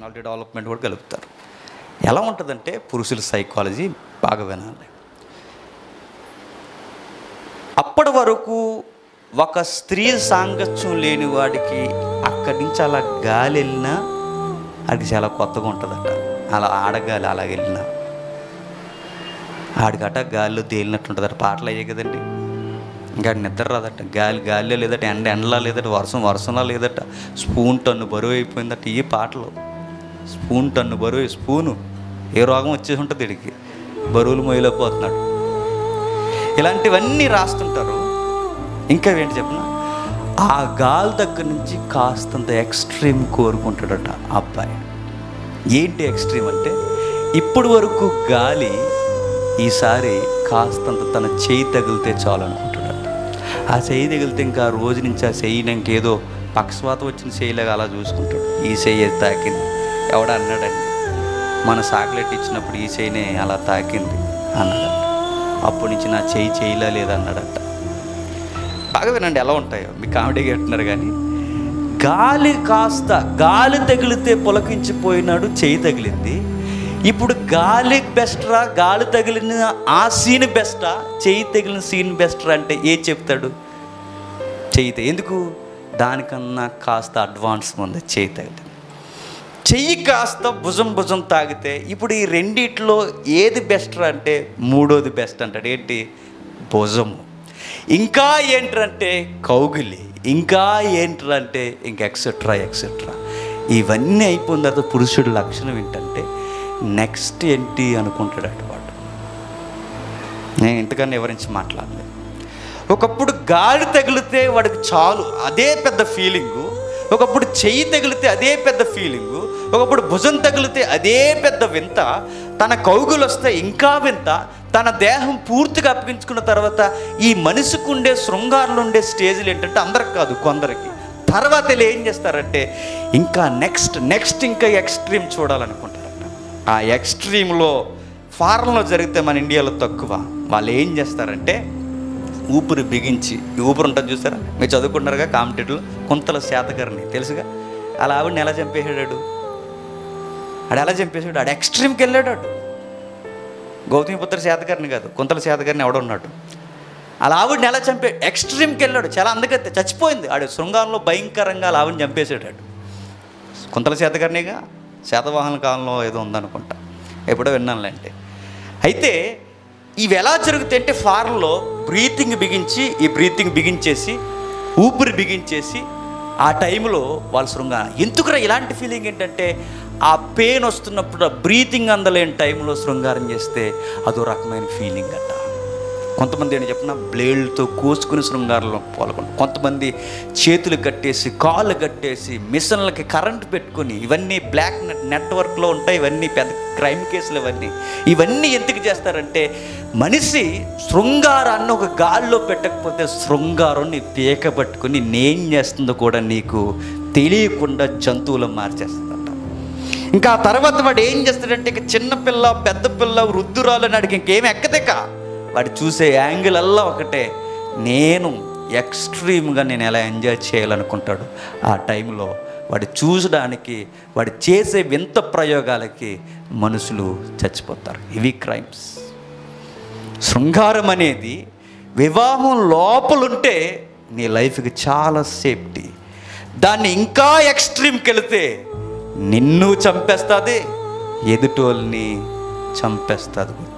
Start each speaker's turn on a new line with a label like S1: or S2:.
S1: personality development కూడా కలుపుతారు ఎలా ఉంటుందంటే పురుషుల సైకాలజీ బాగా వినాలి అప్పటి వరకు ఒక స్త్రీ సాంగత్యం లేని వాడికి అక్కడి నుంచి అలా గాలి వెళ్ళినా అది చాలా కొత్తగా ఉంటుందట అలా ఆడగాలి అలా వెళ్ళినా ఆడికట గాలిలో తేలినట్టు ఉంటుందట పాటలు అయ్యాయి కదండి ఇంకా ఆడికి నిద్ర రాదట గాలి గాలిలో లేదట ఎండ ఎండలా లేదట వర్షం వర్షంలా లేదట స్పూన్ టన్ను బరువు అయిపోయిందట ఈ పాటలు స్పూన్ టన్ను బరువు స్పూను ఏ రోగం వచ్చేసి ఉంటుంది వీడికి బరువులు మొయ్యలేకపోతున్నాడు ఇలాంటివన్నీ రాస్తుంటారు ఇంకా ఏంటి చెప్పిన ఆ గాలి దగ్గర నుంచి కాస్తంత ఎక్స్ట్రీమ్ కోరుకుంటాడట ఆ అబ్బాయి ఏంటి ఎక్స్ట్రీమ్ అంటే ఇప్పుడు వరకు గాలి ఈసారి కాస్తంత తన చేయి తగిలితే చాలు అనుకుంటాడట ఆ చేయి తగిలితే ఇంకా ఆ రోజు నుంచి ఆ చెయ్యిని ఇంకేదో పక్షవాతం వచ్చిన చేయలేగా అలా చూసుకుంటాడు ఈ చెయ్యి తాకింది ఎవడ అన్నాడండి మన చాక్లెట్ ఇచ్చినప్పుడు ఈ చెయ్యినే అలా తాకింది అన్నాడట అప్పటి నుంచి నా చెయ్యి చేయలే లేదన్నాడట బాగా వినండి ఎలా ఉంటాయో మీ కామెడీగా అంటున్నారు కానీ గాలి కాస్త గాలి తగిలితే పులకించిపోయినాడు చేయి తగిలింది ఇప్పుడు గాలి బెస్ట్రా గాలి తగిలిన ఆ సీన్ బెస్టా చేయి తగిలిన సీన్ బెస్ట్రా అంటే ఏ చెప్తాడు చేయితే ఎందుకు దానికన్నా కాస్త అడ్వాన్స్ ఉంది చేయి తగిలింది చెయ్యి కాస్త భుజం భుజం తాగితే ఇప్పుడు ఈ రెండిట్లో ఏది బెస్ట్ అంటే మూడోది బెస్ట్ అంటాడు ఏంటి భుజము ఇంకా ఏంటంటే కౌగిలి ఇంకా ఏంటంటే ఇంక ఎక్సెట్రా ఎక్సెట్రా ఇవన్నీ అయిపోయిన తర్వాత పురుషుడి లక్షణం ఏంటంటే నెక్స్ట్ ఏంటి అనుకుంటాడట వాడు నేను ఇంతకన్నా వివరించి మాట్లాడలేదు ఒకప్పుడు గాలి తగిలితే వాడికి చాలు అదే పెద్ద ఫీలింగు ఒకప్పుడు చెయ్యి తగిలితే అదే పెద్ద ఫీలింగు ఒకప్పుడు భుజం తగిలితే అదే పెద్ద వింత తన కౌగులు వస్తే ఇంకా వింత తన దేహం పూర్తిగా అప్పగించుకున్న తర్వాత ఈ మనిషికి ఉండే శృంగారంలో ఉండే స్టేజ్లు ఏంటంటే అందరికి కాదు కొందరికి తర్వాత వీళ్ళు ఏం చేస్తారంటే ఇంకా నెక్స్ట్ నెక్స్ట్ ఇంకా ఎక్స్ట్రీమ్ చూడాలనుకుంటారట ఆ ఎక్స్ట్రీమ్లో ఫారెన్లో జరిగితే మన ఇండియాలో తక్కువ వాళ్ళు ఏం చేస్తారంటే ఊపిరి బిగించి ఈ ఊపిరి ఉంటుంది చూసారా మీరు చదువుకుంటారుగా కాంపిటేటివ్లో కుంతల శాతకర్ణి తెలుసుగా అలా ఆవిడని ఎలా చంపేసాడు ఆడు ఎలా చంపేసాడు ఆడు ఎక్స్ట్రీమ్కి వెళ్ళాడు ఆడు గౌతమిపుత్ర శాతకర్ణి కాదు కుంతల శాతకర్ణి ఎవడున్నాడు అలా ఆవిడని ఎలా చంపే ఎక్స్ట్రీమ్కి వెళ్ళాడు చాలా అందుకైతే చచ్చిపోయింది ఆడు శృంగారంలో భయంకరంగా అలా ఆవిడని చంపేసాడు ఆడు కుంతల శాతకర్ణిగా శాతవాహన కాలంలో ఏదో ఉందనుకుంటా ఎప్పుడో విన్నానులేండి అయితే ఇవి ఎలా జరుగుతాయి అంటే ఫారెన్లో బ్రీతింగ్ బిగించి ఈ బ్రీతింగ్ బిగించేసి ఊపిరి బిగించేసి ఆ టైంలో వాళ్ళ శృంగారం ఎందుకురా ఇలాంటి ఫీలింగ్ ఏంటంటే ఆ పెయిన్ వస్తున్నప్పుడు ఆ బ్రీతింగ్ అందలేని టైంలో శృంగారం చేస్తే అదో రకమైన ఫీలింగ్ అట కొంతమంది ఏంటి చెప్పిన బ్లేడ్తో కోసుకుని శృంగారంలో పాల్గొంటారు కొంతమంది చేతులు కట్టేసి కాళ్ళు కట్టేసి మిషన్లకి కరెంట్ పెట్టుకుని ఇవన్నీ బ్లాక్ నెట్ నెట్వర్క్లో ఉంటాయి ఇవన్నీ పెద్ద క్రైమ్ కేసులు ఇవన్నీ ఇవన్నీ ఎందుకు చేస్తారంటే మనిషి శృంగారాన్ని ఒక గాల్లో పెట్టకపోతే శృంగారం నీ పీక పట్టుకుని నేం చేస్తుందో కూడా నీకు తెలియకుండా జంతువులు మార్చేస్తుందట ఇంకా ఆ తర్వాత వాడు ఏం చేస్తాడంటే ఇక చిన్న పిల్ల పెద్ద పిల్ల వృద్ధురాలు నాడికి ఇంకేం ఎక్కదిక వాడు చూసే యాంగిల్ అల్లా ఒకటే నేను ఎక్స్ట్రీమ్గా నేను ఎలా ఎంజాయ్ చేయాలనుకుంటాడు ఆ టైంలో వాడు చూసడానికి వాడు చేసే వింత ప్రయోగాలకి మనుషులు చచ్చిపోతారు ఇవి క్రైమ్స్ శృంగారం అనేది వివాహం లోపలుంటే నీ లైఫ్కి చాలా సేఫ్టీ దాన్ని ఇంకా ఎక్స్ట్రీమ్కి వెళితే నిన్ను చంపేస్తుంది ఎదుటోళ్ళని చంపేస్తుంది